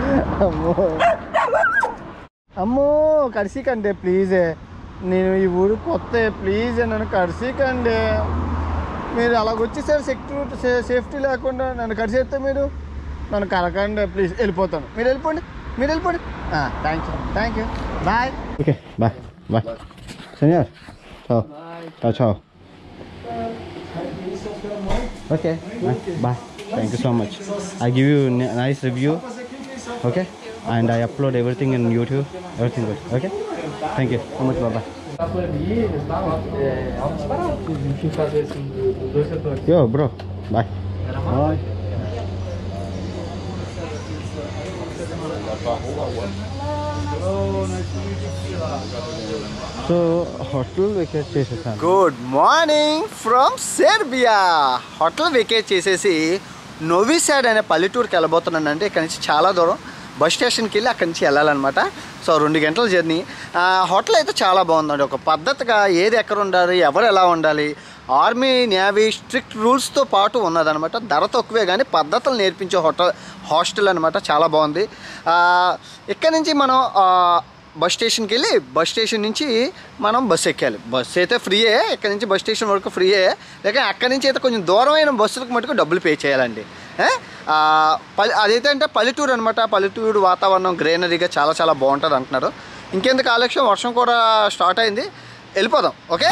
అమ్మో అమ్మో కడిసికండి ప్లీజ్ నేను ఈ ఊరు కొత్త ప్లీజ్ నన్ను కడిసికండి మీరు అలాగొచ్చేసారు సెక్యూరిటీ సేఫ్టీ లేకుండా నన్ను కడిసేస్తే మీరు నన్ను కలకండి ప్లీజ్ వెళ్ళిపోతాను మీరు వెళ్ళిపోండి మీరు వెళ్ళిపోండి thank you thank you bye okay bye bye సెనియర్ చావ్ చావ్ చావ్ okay bye thank you so much I give you nice review okay and i upload everything in youtube everything good okay thank you so much bye bye É altos baratos, enfim, fazer assim, dos dois setores. yo bro bye Era mal. So hotel vacate చేసేసాను good morning from Serbia hotel vacate చేసేసి Novi Sad అనే పల్లెటూరుకి వెళ్ళబోతున్నాను అంటే ఇక్కడ నుంచి చాలా దూరం bus స్టేషన్కి వెళ్ళి అక్కడి నుంచి వెళ్ళాలన్నమాట సో రెండు గంటల జర్నీ ఆ, హోటల్ అయితే చాలా బాగుందండి ఒక పద్ధతిగా ఏది ఎక్కడ ఉండాలి ఎవరు ఎలా ఉండాలి ఆర్మీ నేవీ స్ట్రిక్ట్ రూల్స్తో పాటు ఉన్నదనమాట ధర తక్కువే కానీ పద్ధతులు నేర్పించే హోటల్ హాస్టల్ అనమాట చాలా బాగుంది ఆ, ఇక్కడ నుంచి మనం ఆ, బస్ స్టేషన్కి వెళ్ళి బస్ స్టేషన్ నుంచి మనం బస్సు ఎక్కాలి బస్సు అయితే ఫ్రీయే ఇక్కడ నుంచి బస్ స్టేషన్ వరకు ఫ్రీయే లేక అక్కడి నుంచి అయితే కొంచెం దూరమైన బస్సులకు మటుకు డబ్బులు పే చేయాలండి ఏ? ఆ, పల్లె అదైతే అంటే పల్లెటూరు అనమాట పల్లెటూరు వాతావరణం గ్రీనరీగా చాలా చాలా బాగుంటుంది అంటున్నారు ఇంకెందుకు ఆలక్ష్యం వర్షం కూడా స్టార్ట్ అయింది వెళ్ళిపోదాం okay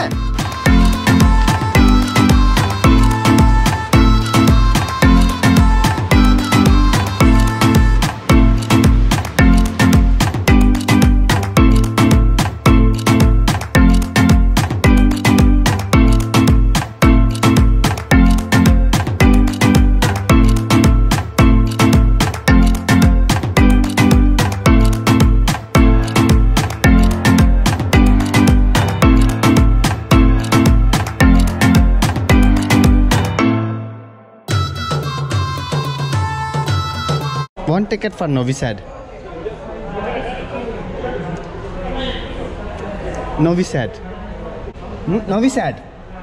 One ticket for Novi Sad. Novi Sad. Hmm? Novi Sad.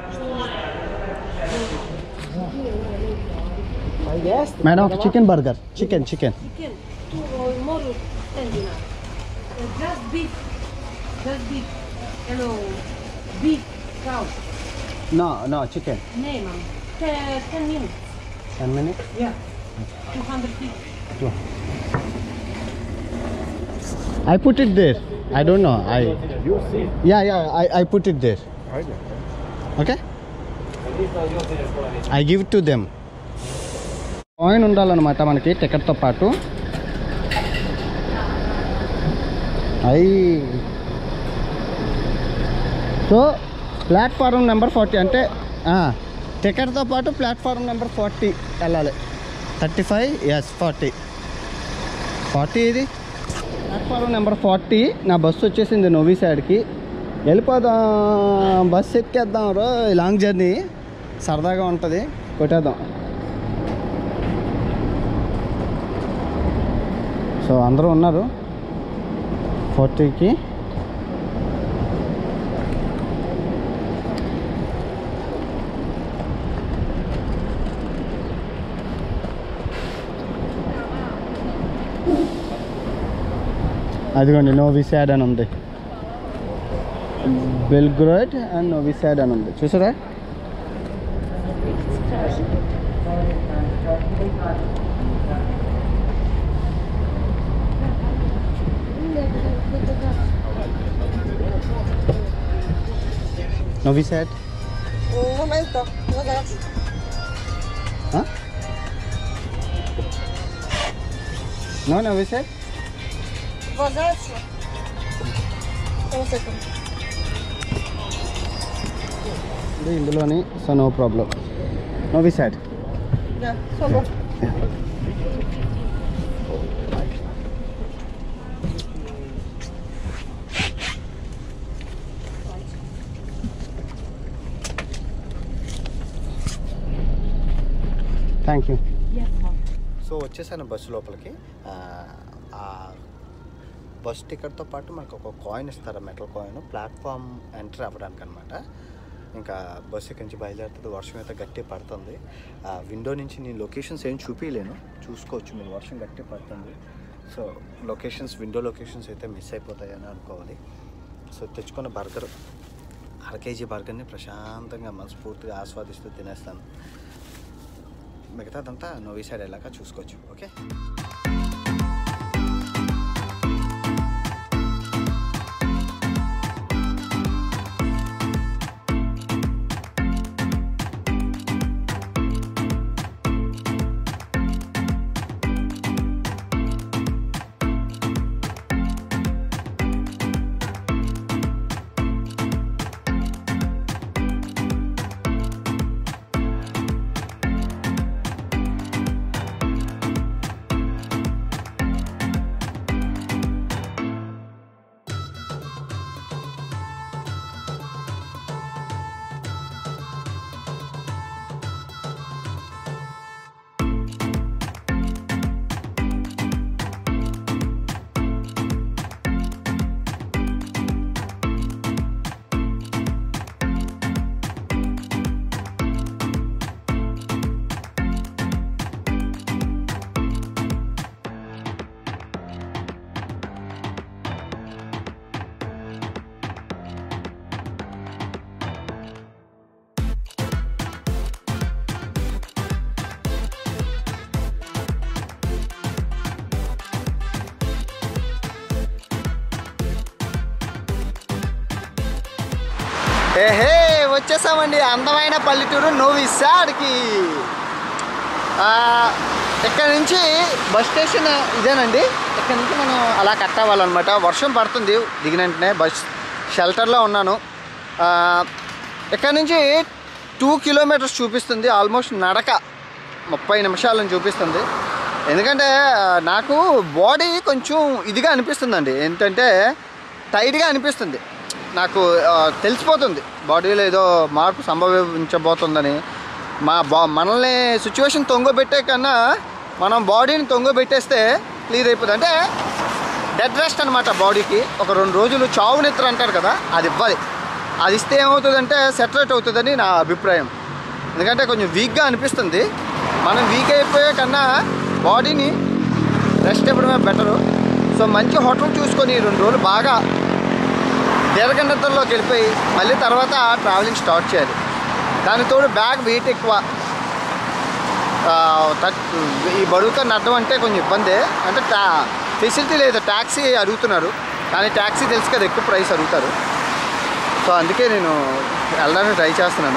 Madam, chicken burger. Chicken, chicken. chicken, two or more ten dinar. Uh, just beef, just beef. Hello, beef, cow. No, no, chicken. Name, ma'am. Ten, ten minutes. 10 minutes. Yeah. Two hundred fifty. I put it there. I don't know. I. Yeah, yeah. I, I put it there. Okay. I give it to them. Coin ఉండాలన్నమాట మనకి టికెట్తో పాటు అయి so platform number forty అంటే టికెట్తో పాటు platform number forty వెళ్ళాలి thirty five yes forty forty ఇది platform number forty నా బస్సు వచ్చేసింది నోవి సైడ్కి వెళ్ళిపోదాం బస్సు ఎక్కేద్దాం రో లాంగ్ జర్నీ సరదాగా ఉంటుంది కొట్టేద్దాం సో అందరూ ఉన్నారు ఫార్టీకి అదిగోండి నోవి సాడ్ అని ఉంది బెల్గ్రోడ్ అండ్ నోవి సాడ్ అని ఉంది చూసారా Novi Sad Un momento, no gas. No Novi Sad Vagacio. Un segundo. ఇది ఇందులోని so no problem Novi Sad Ya, solo. Thank you Yes, ma'am. So వచ్చేసాను బస్సు లోపలికి ఆ, ఆ బస్ టికెట్తో పాటు మనకు ఒక కాయిన్ ఇస్తారు మెటల్ కాయిన్ ప్లాట్ఫామ్ ఎంటర్ అవ్వడానికి అనమాట ఇంకా బస్సు ఇక్కడి నుంచి బయలుదేరుతుంది వర్షం అయితే గట్టి పడుతుంది ఆ విండో నుంచి నేను లొకేషన్స్ ఏం చూపించలేను చూసుకోవచ్చు మీరు వర్షం గట్టి పడుతుంది సో లొకేషన్స్ విండో లొకేషన్స్ అయితే మిస్ అయిపోతాయని అనుకోవాలి సో తెచ్చుకున్న బర్గర్ అర కేజీ బర్గర్ని ప్రశాంతంగా మనస్ఫూర్తిగా ఆస్వాదిస్తూ తినేస్తాను మిగతాదంతా నోవి సైడ్ వెళ్ళాక చూసుకోవచ్చు ఓకే ఏహే వచ్చేసామండి అందమైన పల్లెటూరు నోవిసాడ్కి ఇక్కడ నుంచి బస్ స్టేషన్ ఇదేనండి ఇక్కడ నుంచి మనం అలా కట్ అవ్వాలన్నమాట వర్షం పడుతుంది దిగిన వెంటనే బస్ షెల్టర్లో ఉన్నాను ఆ, ఇక్కడ నుంచి టూ కిలోమీటర్స్ చూపిస్తుంది ఆల్మోస్ట్ నడక ముప్పై నిమిషాలను చూపిస్తుంది ఎందుకంటే ఆ, నాకు బాడీ కొంచెం ఇదిగా అనిపిస్తుందండి ఏంటంటే టైట్గా అనిపిస్తుంది నాకు ఆ, తెలిసిపోతుంది బాడీలో ఏదో మార్పు సంభవించబోతుందని మా బా మనల్ని సిచ్యువేషన్ తొంగబెట్టే కన్నా మనం బాడీని తొంగబెట్టేస్తే క్లియర్ అయిపోతుంది అంటే డెడ్ రెస్ట్ అనమాట బాడీకి ఒక రెండు రోజులు చావు నిద్ర అంటారు కదా అది ఇవ్వాలి అది ఇస్తే ఏమవుతుందంటే సెటరేట్ అవుతుందని నా అభిప్రాయం ఎందుకంటే కొంచెం వీక్గా అనిపిస్తుంది మనం వీక్ అయిపోయే కన్నా బాడీని రెస్ట్ ఇవ్వడమే బెటరు సో మంచి హోటల్ చూసుకొని రెండు రోజులు బాగా దీర్ఘనిద్రలోకి వెళ్ళిపోయి మళ్ళీ తర్వాత ట్రావెలింగ్ స్టార్ట్ చేయాలి దాని తోడు బ్యాగ్ వెయిట్ ఎక్కువ ఆ, తక్- ఈ బరువుతో నడడం అంటే కొంచెం ఇబ్బంది అంటే టా ఫెసిలిటీ లేదు ట్యాక్సీ అడుగుతున్నారు కానీ ట్యాక్సీ తెలుసు కదా ఎక్కువ ప్రైస్ అడుగుతారు సో అందుకే నేను వెళ్ళడానికి ట్రై చేస్తున్నాను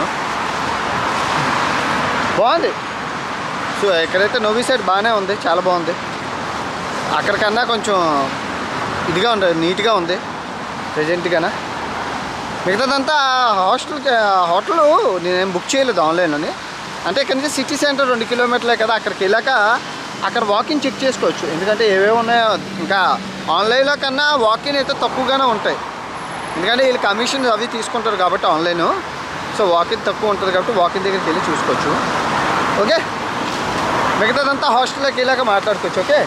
బాగుంది సో ఎక్కడైతే నోవి సైడ్ బాగానే ఉంది చాలా బాగుంది అక్కడికన్నా కొంచెం ఇదిగా ఉంది నీట్గా ఉంది ప్రజెంట్గానా మిగతాదంతా హాస్టల్కి హోటల్ నేనేం బుక్ చేయలేదు ఆన్లైన్లోని అంటే ఇక్కడ నుంచి సిటీ సెంటర్ రెండు కిలోమీటర్లే కదా అక్కడికి వెళ్ళాక అక్కడ వాకింగ్ చెక్ చేసుకోవచ్చు ఎందుకంటే ఏవేవి ఉన్నాయో ఇంకా ఆన్లైన్లో కన్నా వాకింగ్ అయితే తక్కువగానే ఉంటాయి ఎందుకంటే వీళ్ళు కమిషన్ అవి తీసుకుంటారు కాబట్టి ఆన్లైన్ సో వాకింగ్ తక్కువ ఉంటుంది కాబట్టి వాకింగ్ దగ్గరికి వెళ్ళి చూసుకోవచ్చు ఓకే మిగతాదంతా హాస్టల్లోకి వెళ్ళాక మాట్లాడుకోవచ్చు ఓకే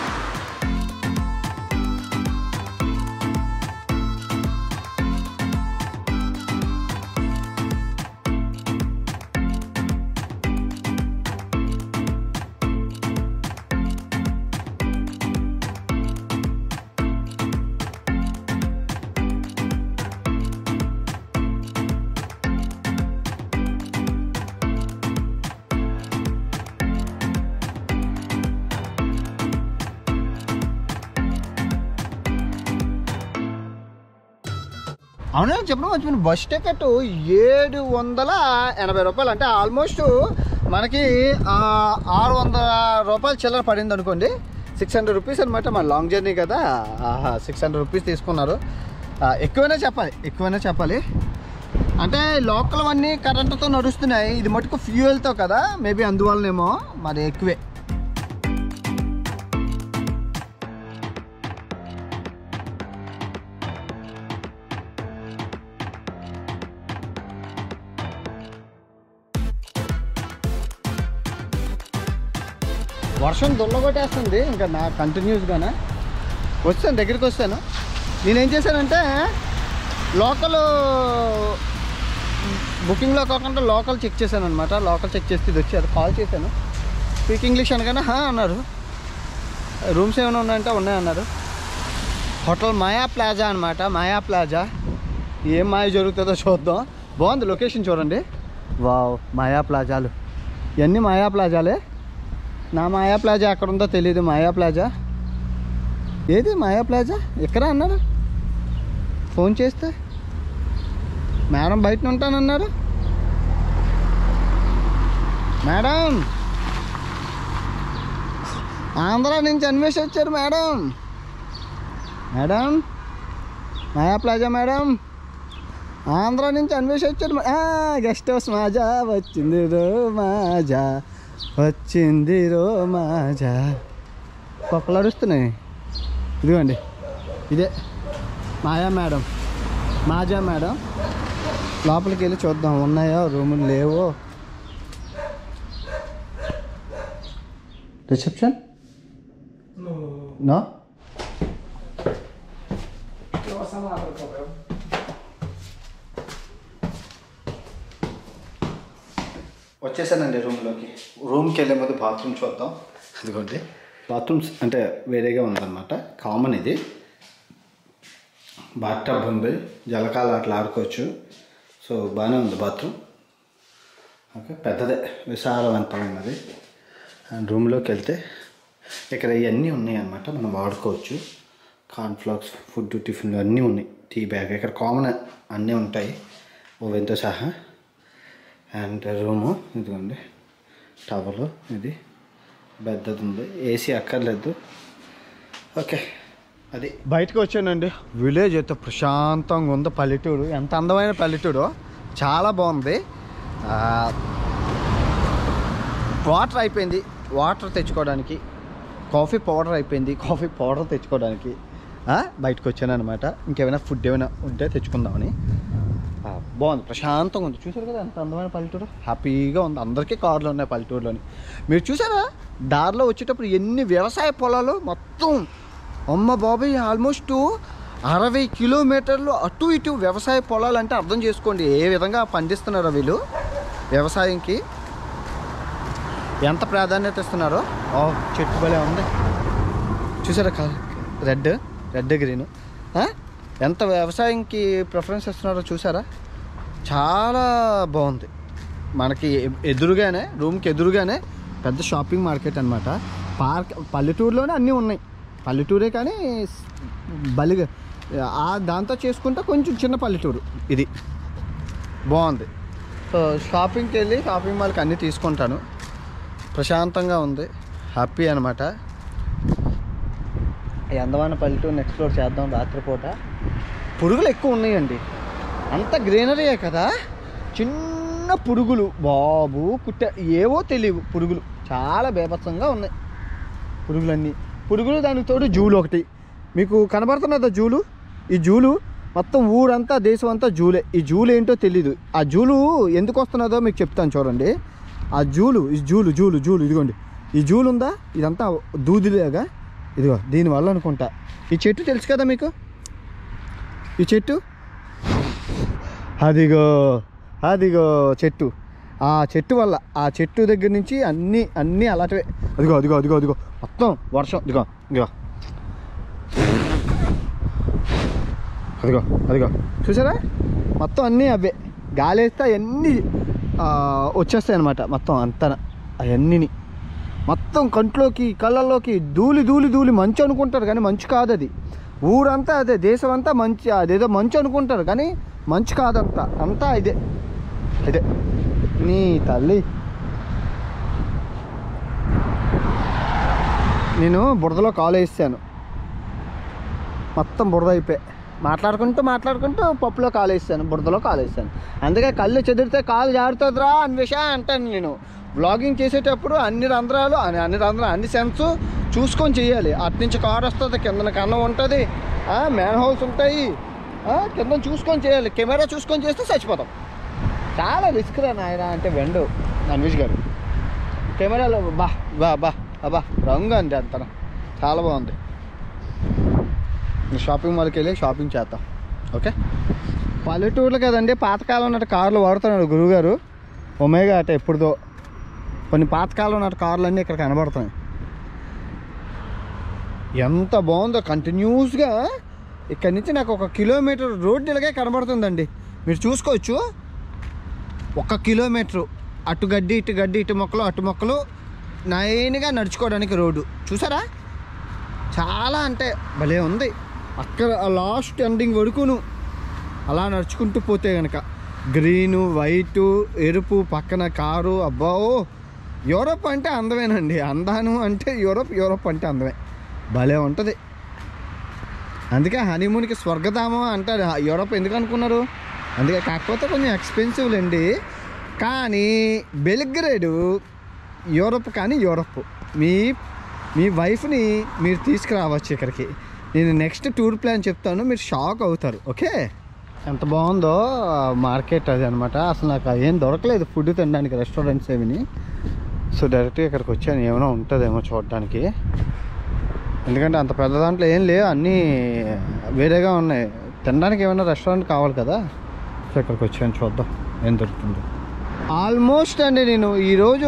అవునా చెప్పడం మర్చిపోయిన బస్ టికెట్ ఏడు వందల ఎనభై రూపాయలు అంటే ఆల్మోస్ట్ మనకి ఆ, ఆరు వందల రూపాయలు చిల్లర పడింది అనుకోండి సిక్స్ హండ్రెడ్ రూపీస్ అనమాట మన లాంగ్ జర్నీ కదా సిక్స్ హండ్రెడ్ రూపీస్ తీసుకున్నారు ఆ, ఎక్కువైనా చెప్పాలి ఎక్కువైనా చెప్పాలి అంటే లోకల్ అన్నీ కరెంటుతో నడుస్తున్నాయి ఇది మటుకు ఫ్యూయల్తో కదా మేబీ అందువల్లనేమో మరి ఎక్కువే వర్షం దుల్లగొట్టేస్తుంది ఇంకా నా కంటిన్యూస్గానే వస్తాను దగ్గరికి వస్తాను నేనేం చేశానంటే లోకల్ బుకింగ్లో కాకుండా లోకల్ చెక్ చేశాను అనమాట లోకల్ చెక్ చేస్తే ఇది వచ్చి అది కాల్ చేశాను స్పీక్ ఇంగ్లీష్ అనగానే హా అన్నారు రూమ్స్ ఏమైనా ఉన్నాయంటే ఉన్నాయన్నారు హోటల్ మాయా ప్లాజా అనమాట మాయా ప్లాజా ఏం మాయ జరుగుతుందో చూద్దాం బాగుంది లొకేషన్ చూడండి వావ్ మాయా ప్లాజాలు ఇవన్నీ మాయా ప్లాజాలే నా మాయా ప్లాజా ఎక్కడ ఉందో తెలియదు మాయా ప్లాజా ఏది మాయా ప్లాజా ఎక్కడ అన్నారు ఫోన్ చేస్తే మేడం బయట ఉంటానన్నారు మేడం ఆంధ్ర నుంచి అన్వేషి వచ్చారు madam madam Maya Plaza madam Andhra నుంచి అన్వేషి వచ్చారు మే- ఆ, గెస్ట్ హౌస్ మాజా వచ్చింది రో మాజా వచ్చింది రో మాజా పప్పులు అరుస్తున్నాయి ఇదిగోండి ఇదే మాయా మేడం మాజా మేడం లోపలికి వెళ్ళి చూద్దాం ఉన్నాయో రూములు లేవో రిసెప్షన్ నో వచ్చేసానండి రూమ్లోకి రూమ్కి వెళ్ళే ముందు బాత్రూమ్ చూద్దాం అదిగోండి బాత్రూమ్స్ అంటే వేరేగా ఉందన్నమాట కామన్ ఇది బాత్ టబ్ ఉంది జలకాల అట్లా ఆడుకోవచ్చు సో బాగానే ఉంది బాత్రూమ్ ఓకే పెద్దదే విశాలవంతమైనది అండ్ రూమ్లోకి వెళ్తే ఇక్కడ ఇవన్నీ ఉన్నాయి అన్నమాట మనం వాడుకోవచ్చు కార్న్ఫ్లాక్స్ ఫుడ్ టిఫిన్లు అన్నీ ఉన్నాయి టీ బ్యాగ్ ఇక్కడ కామన్ అన్నీ ఉంటాయి ఓవెన్తో సహా అండ్ రూము ఇదిగోండి టవలు ఇది పెద్దది ఉంది ఏసీ అక్కర్లేదు ఓకే అది బయటకు వచ్చానండి విలేజ్ అయితే ప్రశాంతంగా ఉంది పల్లెటూరు ఎంత అందమైన పల్లెటూరు చాలా బాగుంది ఆ, వాటర్ అయిపోయింది వాటర్ తెచ్చుకోవడానికి కాఫీ పౌడర్ అయిపోయింది కాఫీ పౌడర్ తెచ్చుకోవడానికి ఆ, బయటకు వచ్చాను అనమాట ఇంకేమైనా ఫుడ్ ఏమైనా ఉంటే తెచ్చుకుందామని ఆ, బాగుంది ప్రశాంతంగా ఉంది చూసారు కదా ఎంత అందమైన పల్లెటూరు హ్యాపీగా ఉంది అందరికీ కార్లు ఉన్నాయి పల్లెటూరులోని మీరు చూసారా దారిలో వచ్చేటప్పుడు ఎన్ని వ్యవసాయ పొలాలు మొత్తం అమ్మ బాబాయ్ ఆల్మోస్ట్ అరవై కిలోమీటర్లు అటు ఇటు వ్యవసాయ పొలాలు అంటే అర్థం చేసుకోండి ఏ విధంగా పండిస్తున్నారో వీళ్ళు వ్యవసాయంకి ఎంత ప్రాధాన్యత ఇస్తున్నారో ఓ చెట్టు భలే ఉంది చూసారా కలర్ రెడ్ రెడ్ గ్రీన్ ఎంత వ్యవసాయంకి ప్రిఫరెన్స్ ఇస్తున్నారో చూసారా చాలా బాగుంది మనకి ఎ- ఎదురుగానే రూమ్కి ఎదురుగానే పెద్ద షాపింగ్ మార్కెట్ అనమాట పార్క్ పల్లెటూరులోనే అన్నీ ఉన్నాయి పల్లెటూరే కానీ స్- బలిగా ఆ దాంతో చేసుకుంటే కొంచెం చిన్న పల్లెటూరు ఇది బాగుంది సో షాపింగ్కి వెళ్ళి షాపింగ్ మాల్కి అన్నీ తీసుకుంటాను ప్రశాంతంగా ఉంది హ్యాపీ అనమాట ఈ అందమైన పల్లెటూరుని ఎక్స్ప్లోర్ చేద్దాం రాత్రిపూట పురుగులు ఎక్కువ ఉన్నాయండి అంత గ్రీనరీయే కదా చిన్న పురుగులు బాబు కుట్ట ఏవో తెలియవు పురుగులు చాలా బేభత్సంగా ఉన్నాయి పురుగులన్నీ పురుగులు దానికి తోడు జూలు ఒకటి మీకు కనబడుతున్నదా జూలు ఈ జూలు మొత్తం ఊరంతా దేశం అంతా జూలే ఈ జూలు ఏంటో తెలీదు ఆ జూలు ఎందుకు వస్తున్నదో మీకు చెప్తాను చూడండి ఆ జూలు ఈ జూలు జూలు జూలు ఇదిగోండి ఈ జూలు ఉందా ఇదంతా దూదిలేగా ఇదిగో దీనివల్ల అనుకుంటా ఈ చెట్టు తెలుసు కదా మీకు ఈ చెట్టు అదిగో అదిగో చెట్టు ఆ చెట్టు వల్ల ఆ చెట్టు దగ్గర నుంచి అన్నీ అన్నీ అలాంటివే అదిగో అదిగో అదిగో అదిగో మొత్తం వర్షం ఇదిగో ఇదిగో అదిగో అదిగో చూసారా మొత్తం అన్నీ అవే గాలి వేస్తే అవన్నీ ఆ, వచ్చేస్తాయి అనమాట మొత్తం అంతా అవన్నీని మొత్తం కంట్లోకి కళ్ళల్లోకి ధూళి ధూళి ధూళి మంచు అనుకుంటారు కానీ మంచు కాదు అది ఊరంతా అదే దేశం అంతా మంచి అదేదో మంచు అనుకుంటారు కానీ మంచు కాదంతా అంతా ఇదే ఇదే నీ తల్లి నేను బురదలో కాలు వేసాను మొత్తం బురద అయిపోయి మాట్లాడుకుంటూ మాట్లాడుకుంటూ పప్పులో కాలు వేసాను బురదలో కాలు వేసాను అందుకే కళ్ళు చెదిరితే కాలు జారుతుందిరా అన్వేష అంటాను నేను వ్లాగింగ్ చేసేటప్పుడు అన్ని రంధ్రాలు అన్ని అన్ని రంధ్రాలు అన్ని సెన్స్ చూసుకొని చేయాలి అటు నుంచి కారు వస్తుంది కిందన కన్నం ఉంటుంది మ్యాన్ హోల్స్ ఉంటాయి ఆ, కింద చూసుకొని చేయాలి కెమెరా చూసుకొని చేస్తే చచ్చిపోతాం చాలా రిస్క్ రా నాయన అంటే వెండు అన్వేష్ గారు కెమెరాలో బా బా బా అబ్బా రంగు అండి అంత చాలా బాగుంది షాపింగ్ మాల్కి వెళ్ళి షాపింగ్ చేద్దాం ఓకే పల్లెటూర్లు కదండి పాతకాలం ఉన్నట్టు కార్లు వాడుతున్నాడు గురువుగారు ఒమేగా అట ఎప్పుడుదో కొన్ని పాతకాలం ఉన్నట్టు కార్లు అన్నీ ఇక్కడ కనబడుతున్నాయి ఎంత బాగుందో కంటిన్యూస్గా ఇక్కడి నుంచి నాకు ఒక కిలోమీటర్ రోడ్డు ఇలాగే కనబడుతుందండి మీరు చూసుకోవచ్చు ఒక కిలోమీటరు అటు గడ్డి ఇటు గడ్డి ఇటు మొక్కలు అటు మొక్కలు నైన్గా నడుచుకోవడానికి రోడ్డు చూసారా చాలా అంటే భలే ఉంది అక్కడ లాస్ట్ ఎండింగ్ వరకును అలా నడుచుకుంటూ పోతే కనుక గ్రీను వైటు ఎరుపు పక్కన కారు అబ్బా ఓ యూరోప్ అంటే అందమేనండి అందాను అంటే యూరోప్ యూరోప్ అంటే అందమే భలే ఉంటుంది అందుకే హనీమూన్కి స్వర్గధామం అంటారు యూరోప్ ఎందుకు అనుకున్నారు అందుకే కాకపోతే కొంచెం ఎక్స్పెన్సివ్ అండి కానీ బెల్గ్రేడు యూరోప్ కానీ యూరోప్ మీ మీ వైఫ్ని మీరు తీసుకురావచ్చు ఇక్కడికి నేను నెక్స్ట్ టూర్ ప్లాన్ చెప్తాను మీరు షాక్ అవుతారు ఓకే ఎంత బాగుందో మార్కెట్ అది అనమాట అసలు నాకు ఏం దొరకలేదు ఫుడ్ తినడానికి రెస్టారెంట్స్ ఏమిని సో డైరెక్ట్గా ఇక్కడికి వచ్చాను ఏమైనా ఉంటుందేమో చూడడానికి ఎందుకంటే అంత పెద్ద దాంట్లో ఏం లేవు అన్నీ వేరేగా ఉన్నాయి తినడానికి ఏమైనా రెస్టారెంట్ కావాలి కదా సో ఇక్కడికి వచ్చాను చూద్దాం ఏం దొరుకుతుందో ఆల్మోస్ట్ అండి నేను ఈరోజు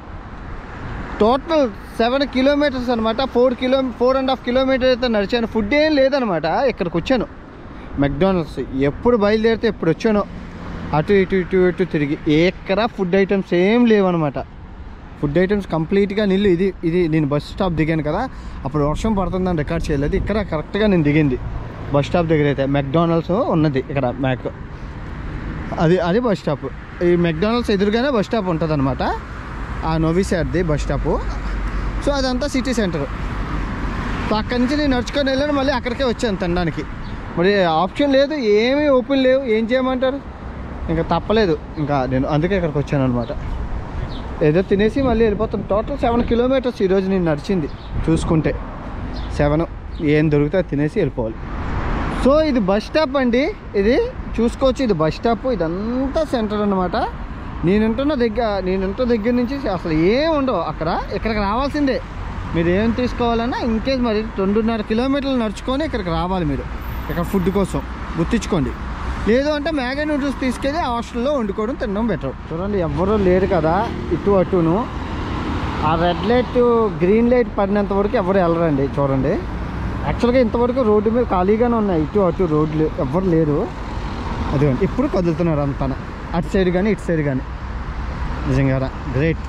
టోటల్ సెవెన్ కిలోమీటర్స్ అనమాట four kilo four and half kilometre అయితే నడిచాను ఫుడ్ ఏం లేదనమాట ఇక్కడికి వచ్చాను మెక్డానల్డ్స్ ఎప్పుడు బయలుదేరితే ఎప్పుడు వచ్చానో అటు ఇటు ఇటు ఇటు తిరిగి ఎక్కడ ఫుడ్ ఐటమ్స్ ఏం లేవన్నమాట ఫుడ్ ఐటమ్స్ కంప్లీట్గా నిల్లు ఇది ఇది నేను బస్ స్టాప్ దిగాను కదా అప్పుడు వర్షం పడుతుందని రికార్డ్ చేయలేదు ఇక్కడ కరెక్ట్గా నేను దిగింది బస్ స్టాప్ దగ్గర అయితే మెక్డానల్డ్స్ ఉన్నది ఇక్కడ మ్యాక్ అది అది బస్ స్టాప్ ఈ మెక్డానల్డ్స్ ఎదురుగానే బస్ స్టాప్ ఉంటుంది అనమాట ఆ నోవిసాడ్ది బస్ స్టాపు సో అదంతా సిటీ సెంటర్ సో అక్కడి నుంచి నేను నడుచుకొని వెళ్ళాను మళ్ళీ అక్కడికే వచ్చాను తినడానికి మరి ఆప్షన్ లేదు ఏమీ ఓపెన్ లేవు ఏం చేయమంటారు ఇంకా తప్పలేదు ఇంకా నేను అందుకే ఇక్కడికి వచ్చాను అనమాట ఏదో తినేసి మళ్ళీ వెళ్ళిపోతాను టోటల్ సెవెన్ కిలోమీటర్స్ ఈరోజు నేను నడిచింది చూసుకుంటే సెవెన్ ఏం దొరికితే అది తినేసి వెళ్ళిపోవాలి సో ఇది బస్ స్టాప్ అండి ఇది చూసుకోవచ్చు ఇది బస్ స్టాప్ ఇదంతా సెంటర్ అనమాట నేనుంటున్న దగ్గర నేనుంటున్న దగ్గర నుంచి అసలు ఏం ఉండవు అక్కడ ఇక్కడికి రావాల్సిందే మీరు ఏం తీసుకోవాలన్నా ఇంకేస్ మరి రెండున్నర కిలోమీటర్లు నడుచుకొని ఇక్కడికి రావాలి మీరు ఇక్కడ ఫుడ్ కోసం గుర్తించుకోండి లేదు అంటే మ్యాగీ నూడిల్స్ తీసుకెళ్ళి హాస్టల్లో వండుకోవడం తినడం బెటర్ చూడండి ఎవ్వరూ లేరు కదా ఇటు అటును ఆ రెడ్ లైట్ గ్రీన్ లైట్ పడినంత వరకు ఎవరు వెళ్ళరండి చూడండి యాక్చువల్గా ఇంతవరకు రోడ్డు మీద ఖాళీగానే ఉన్నాయి ఇటు అటు రోడ్లు ఎవ్వరు లేరు అదిగోండి ఇప్పుడు కదులుతున్నారు అంతా అటు సైడ్ కానీ ఇటు సైడ్ కానీ నిజంగా గ్రేట్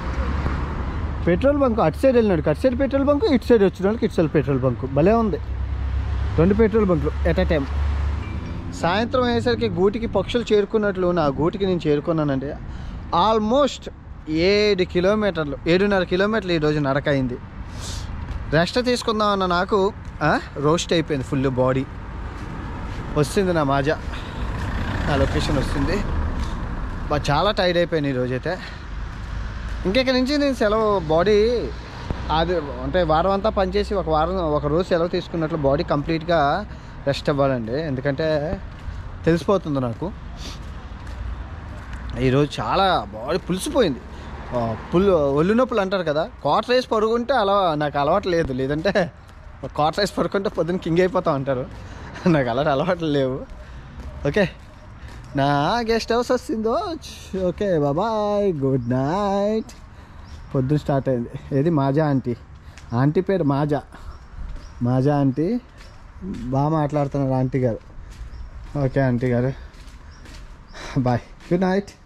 పెట్రోల్ బంక్ అటు సైడ్ వెళ్ళినాడు అటు సైడ్ పెట్రోల్ బంక్ ఇటు సైడ్ వచ్చిన వాళ్ళకి ఇటు సైడ్ పెట్రోల్ బంక్ భలే ఉంది రెండు పెట్రోల్ బంకులు ఎట్ ఎ టైం సాయంత్రం అయ్యేసరికి గూటికి పక్షులు చేరుకున్నట్లు నా గూటికి నేను చేరుకున్నానండి ఆల్మోస్ట్ ఏడు కిలోమీటర్లు ఏడున్నర కిలోమీటర్లు ఈరోజు నడక అయింది రెస్ట్ తీసుకుందాం అన్న నాకు రోస్ట్ అయిపోయింది ఫుల్ బాడీ వస్తుంది నా మాజా నా లొకేషన్ వస్తుంది బా చాలా టైర్డ్ అయిపోయాను ఈరోజు అయితే ఇంకెక్కడి నుంచి నేను సెలవు బాడీ అది అంటే వారం అంతా పనిచేసి ఒక వారం ఒక రోజు సెలవు తీసుకున్నట్లు బాడీ కంప్లీట్గా రెస్ట్ అవ్వాలండి ఎందుకంటే తెలిసిపోతుంది నాకు ఈరోజు చాలా బాడీ పులిసిపోయింది ఆ, పుల్ ఒళ్ళు నొప్పులు అంటారు కదా క్వార్టర్ రైస్ పడుకుంటే అలా నాకు అలవాటు లేదు లేదంటే క్వార్టర్ రైస్ పడుకుంటే పొద్దున్న కింగ్ అయిపోతాం అంటారు నాకు అలాంటి అలవాట్లు లేవు ఓకే నా గెస్ట్ హౌస్ వస్తుందో ఓకే బాబాయ్ గుడ్ నైట్ పొద్దున్న స్టార్ట్ అయింది ఏది మాజా ఆంటీ ఆంటీ పేరు మాజా మాజా ఆంటీ బాగా మాట్లాడుతున్నారు ఆంటీ గారు ఓకే ఆంటీ గారు బాయ్ గుడ్ నైట్